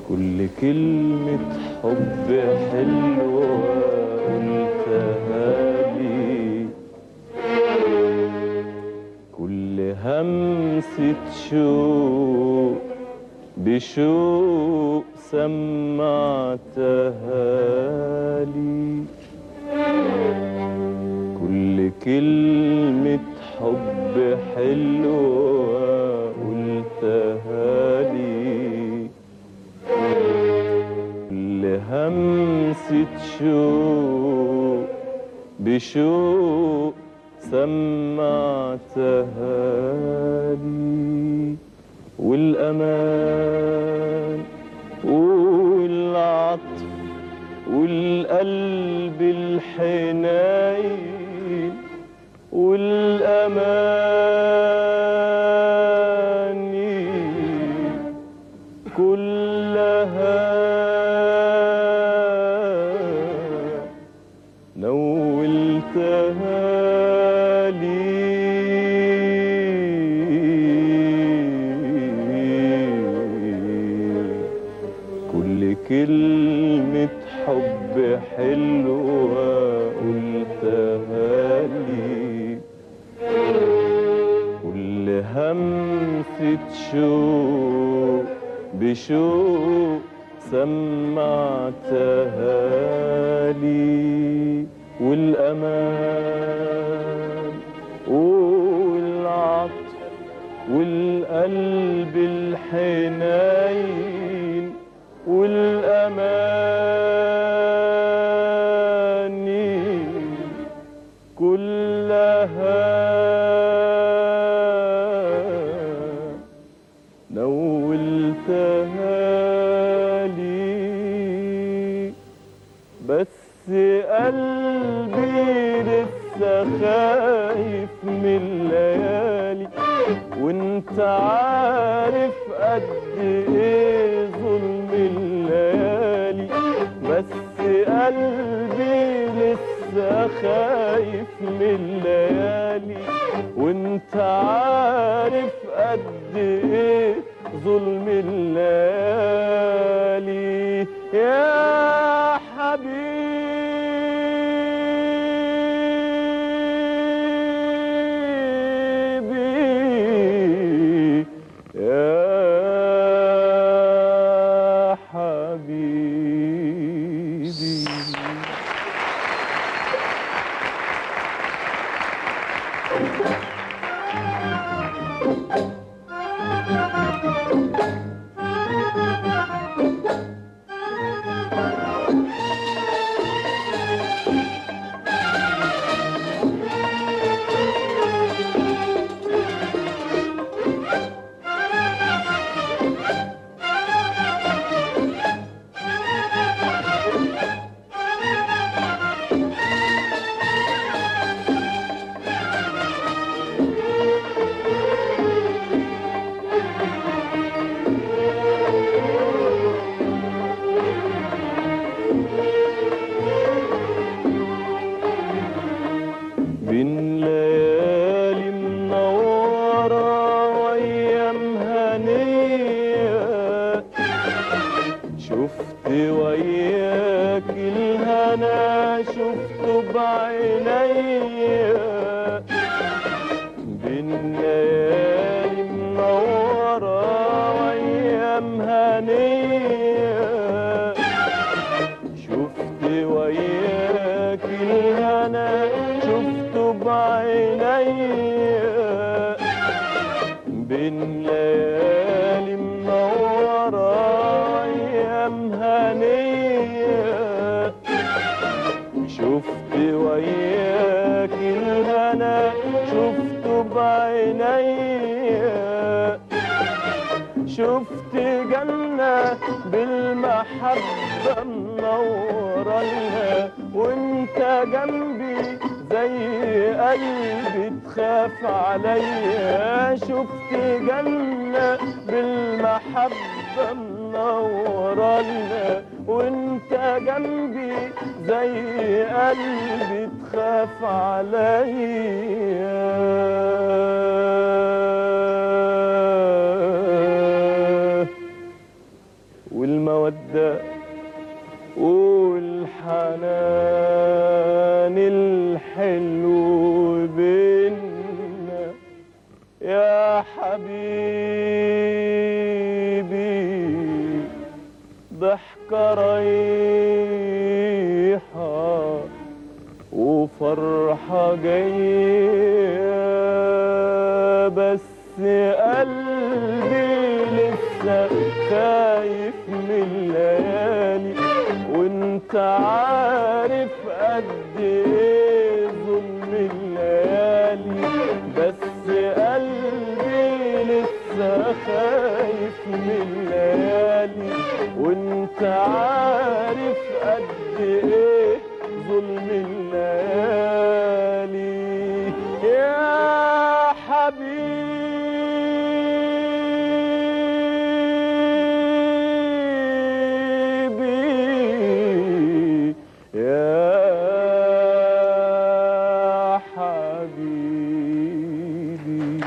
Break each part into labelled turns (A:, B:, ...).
A: كل كلمة حب حلوة قلتها لي كل همسة شوق بشوق سمعتها لي كل كلمة حب حلوة قلتها لي كل همسة شوق بشوق سمعتها لي والأمان والعطف والقلب الحنين والأماني كلها نولتها لي كل كلمة حب حلوة قلتها لي كل همسة شوق بشوق سمعتها لي والأمان والعطف والقلب الحنين والأماني كلها نولتها لي بس قلبي لسه خايف من الليالي وانت عارف قد ايه ظلم الليالي بس قلبي لسه خايف من الليالي وانت عارف قد ايه ظلم الليالي يا حبيبي يا حبيبي بين ليالي منورة وأيام هنية شفت وياك الهنا شفته بعينيا بين ليالي منورة وأيام هنية شفت وياك الهنا شفته بعينيا بين ليالي منورة أيام هنية شفت وياك الهنا شفته بعينيا شفت جنة بالمحبة منورة لها وانت جنبي زي قلبي تخاف عليا شفت جنة بالمحبة منورة لها وانت جنبي زي قلبي تخاف عليا والمودة والحنان الحلو بينا يا حبيبي ضحكة رايحة وفرحة جاية بس قلبي لسه خايف من الليالي وانت عارف قد ايه ظلم الليالي بس قلبي لسه خايف من الليالي وانت عارف قد ايه ظلم الليالي يا حبيبي يا حبيبي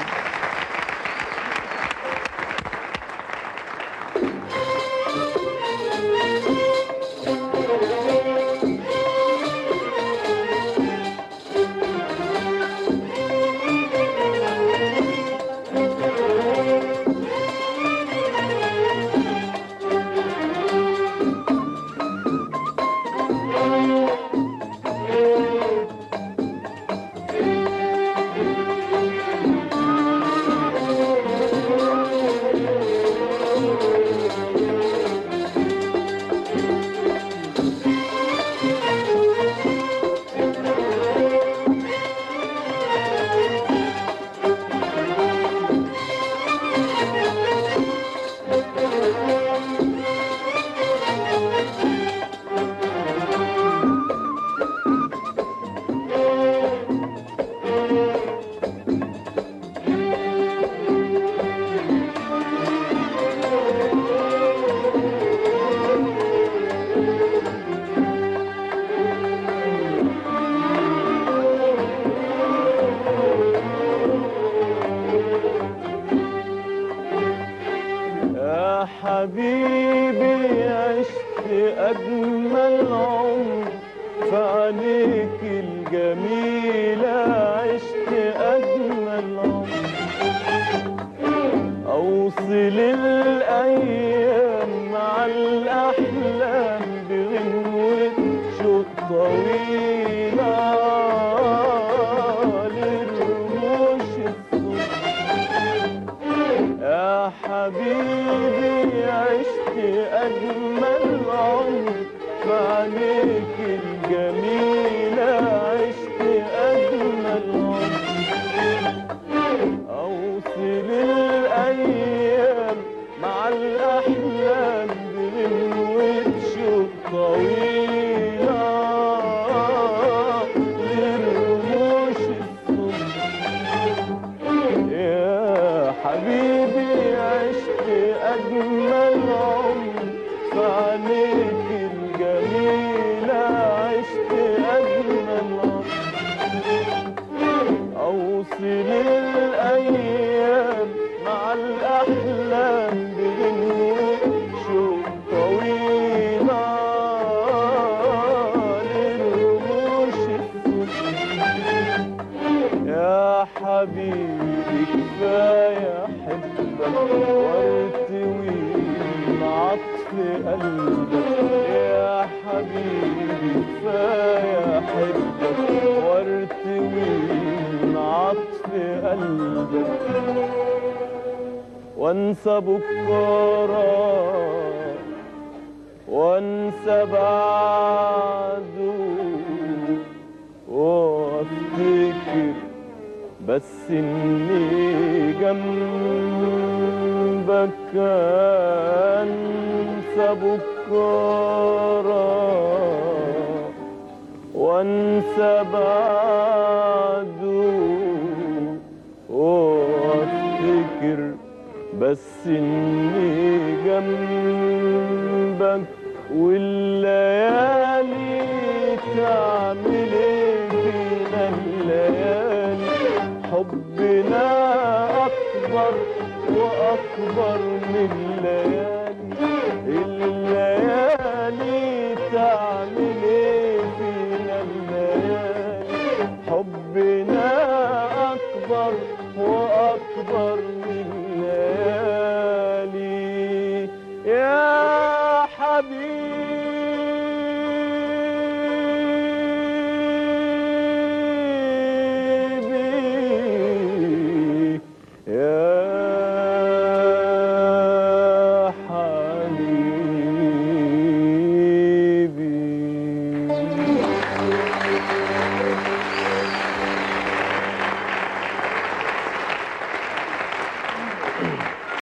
A: يا حبيبي عشت أجمل عمر في عينيك الجميلة عشت أجمل عمر أوصل الأيام مع الأحلام بغنوة شوق طويلة للرموش الصبح يا حبيبي عشت أجمل عمر في عينيك الجميلة عشت أجمل عمر أوصل الأيام مع الأحلام بغنوة شوق طويلة للرموش الصبح يا حبيبي عشت أجمل عمر في عينيك الجميلة عشت أجمل عمر أوصل الأيام مع الأحلام بغنوة شوق طويلة للرموش الصبح يا حبيبي كفاية أحبك وارتوي من عطف قلبك يا حبيبي كفاية أحبك وارتوي من عطف قلبك وانسى بكرة وانسى بعده وافتكر بس اني جنبك انسى بكره وانسى بعده وافتكر بس اني جنبك والليالي تعمل ايه فينا الليالي حبنا اكبر واكبر من الليالي حبيبي